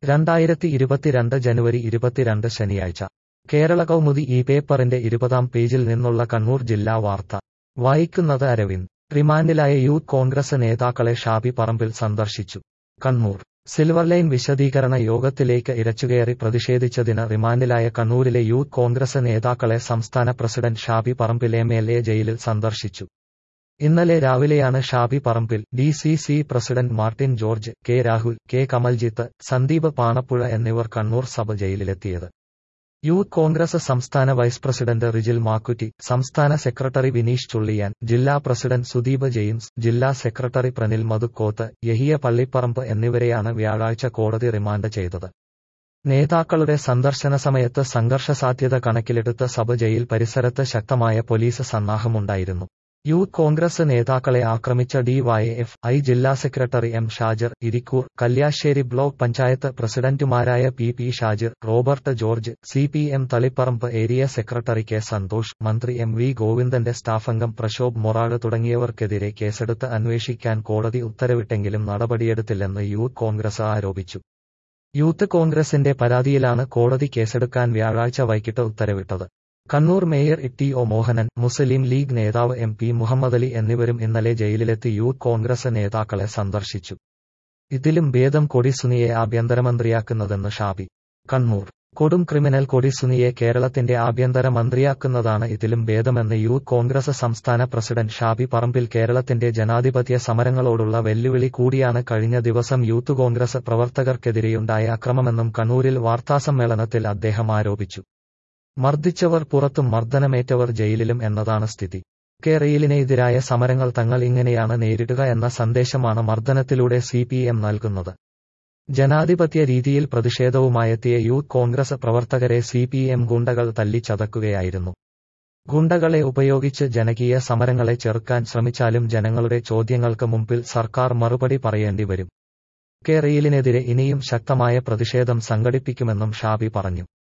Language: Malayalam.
രണ്ടായിരത്തി ഇരുപത്തിരണ്ട് ജനുവരി ഇരുപത്തിരണ്ട് ശനിയാഴ്ച കേരള കൗമുദി ഈ പേപ്പറിന്റെ ഇരുപതാം പേജിൽ നിന്നുള്ള കണ്ണൂർ ജില്ലാ വാർത്ത വായിക്കുന്നത് അരവിന്ദ് റിമാൻഡിലായ യൂത്ത് കോൺഗ്രസ് നേതാക്കളെ ഷാബി പറമ്പിൽ സന്ദർശിച്ചു കണ്ണൂർ സിൽവർ ലൈൻ വിശദീകരണ യോഗത്തിലേക്ക് ഇരച്ചുകയറി പ്രതിഷേധിച്ചതിന് റിമാൻഡിലായ കണ്ണൂരിലെ യൂത്ത് കോൺഗ്രസ് നേതാക്കളെ സംസ്ഥാന president Shabi Parambil M L A ജയിലിൽ സന്ദർശിച്ചു ഇന്നലെ രാവിലെയാണ് Shabi Parambil D C C president Martin George K Rahul K Kamaljith Sandeep Panappuzha എന്നിവർ കണ്ണൂർ സഭ ജയിലിലെത്തിയത് യൂത്ത് കോൺഗ്രസ് സംസ്ഥാന വൈസ് പ്രസിഡന്റ് റിജിൽ മാക്കുറ്റി സംസ്ഥാന സെക്രട്ടറി വിനീഷ് ചുള്ളിയാൻ ജില്ലാ പ്രസിഡന്റ് സുദീപ് ജെയിംസ് ജില്ലാ സെക്രട്ടറി പ്രനിൽ മധുക്കോത്ത് യഹിയ പള്ളിപ്പറമ്പ് എന്നിവരെയാണ് വ്യാഴാഴ്ച കോടതി റിമാൻഡ് ചെയ്തത് നേതാക്കളുടെ സന്ദർശന സമയത്ത് സംഘർഷ സാധ്യത കണക്കിലെടുത്ത് സഭ ജയിൽ പരിസരത്ത് ശക്തമായ പോലീസ് സന്നാഹമുണ്ടായിരുന്നു യൂത്ത് കോൺഗ്രസ് നേതാക്കളെ ആക്രമിച്ച ഡിവൈഎഫ് ഐ ജില്ലാ secretary M Shajar Irikkur Kalliasseri block panchayat പ്രസിഡന്റുമാരായ P P Shajir Robert George C P M Taliparamba area secretary K Santhosh മന്ത്രി എം വി ഗോവിന്ദന്റെ സ്റ്റാഫംഗം പ്രശോഭ് മൊറാട് തുടങ്ങിയവർക്കെതിരെ കേസെടുത്ത് അന്വേഷിക്കാൻ കോടതി ഉത്തരവിട്ടെങ്കിലും നടപടിയെടുത്തില്ലെന്ന് യൂത്ത് കോൺഗ്രസ് ആരോപിച്ചു യൂത്ത് കോൺഗ്രസിന്റെ പരാതിയിലാണ് കോടതി കേസെടുക്കാൻ വ്യാഴാഴ്ച വൈകിട്ട് ഉത്തരവിട്ടത് Kannur mayor T O Mohanan Muslim League നേതാവ് എം പി മുഹമ്മദ് അലി എന്നിവരും ഇന്നലെ ജയിലിലെത്തി യൂത്ത് കോൺഗ്രസ് നേതാക്കളെ സന്ദർശിച്ചു ഇതിലും ഭേദം കൊടി സുനിയെ ആഭ്യന്തരമന്ത്രിയാക്കുന്നതെന്ന് ഷാബി കണ്ണൂർ കൊടും ക്രിമിനൽ കൊടി സുനിയെ കേരളത്തിന്റെ ആഭ്യന്തര മന്ത്രിയാക്കുന്നതാണ് ഇതിലും ഭേദമെന്ന് യൂത്ത് കോൺഗ്രസ് സംസ്ഥാന പ്രസിഡന്റ് ഷാബി പറമ്പിൽ കേരളത്തിന്റെ ജനാധിപത്യ സമരങ്ങളോടുള്ള വെല്ലുവിളി കൂടിയാണ് കഴിഞ്ഞ ദിവസം യൂത്ത് കോൺഗ്രസ് പ്രവർത്തകർക്കെതിരെയുണ്ടായ അക്രമമെന്നും കണ്ണൂരിൽ വാർത്താസമ്മേളനത്തിൽ അദ്ദേഹം ആരോപിച്ചു മർദ്ദിച്ചവർ പുറത്തും മർദ്ദനമേറ്റവർ ജയിലിലും എന്നതാണ് സ്ഥിതി കേരയിലിനെതിരായ സമരങ്ങൾ തങ്ങൾ ഇങ്ങനെയാണ് നേരിടുക എന്ന സന്ദേശമാണ് മർദ്ദനത്തിലൂടെ സി പി എം നൽകുന്നത് ജനാധിപത്യ രീതിയിൽ പ്രതിഷേധവുമായെത്തിയ യൂത്ത് കോൺഗ്രസ് പ്രവർത്തകരെ സി പി എം ഗുണ്ടകൾ തല്ലിച്ചതക്കുകയായിരുന്നു ഗുണ്ടകളെ ഉപയോഗിച്ച് ജനകീയ സമരങ്ങളെ ചെറുക്കാൻ ശ്രമിച്ചാലും ജനങ്ങളുടെ ചോദ്യങ്ങൾക്ക് മുമ്പിൽ സർക്കാർ മറുപടി പറയേണ്ടി വരും കേരയിലിനെതിരെ ഇനിയും ശക്തമായ പ്രതിഷേധം സംഘടിപ്പിക്കുമെന്നും ഷാബി പറഞ്ഞു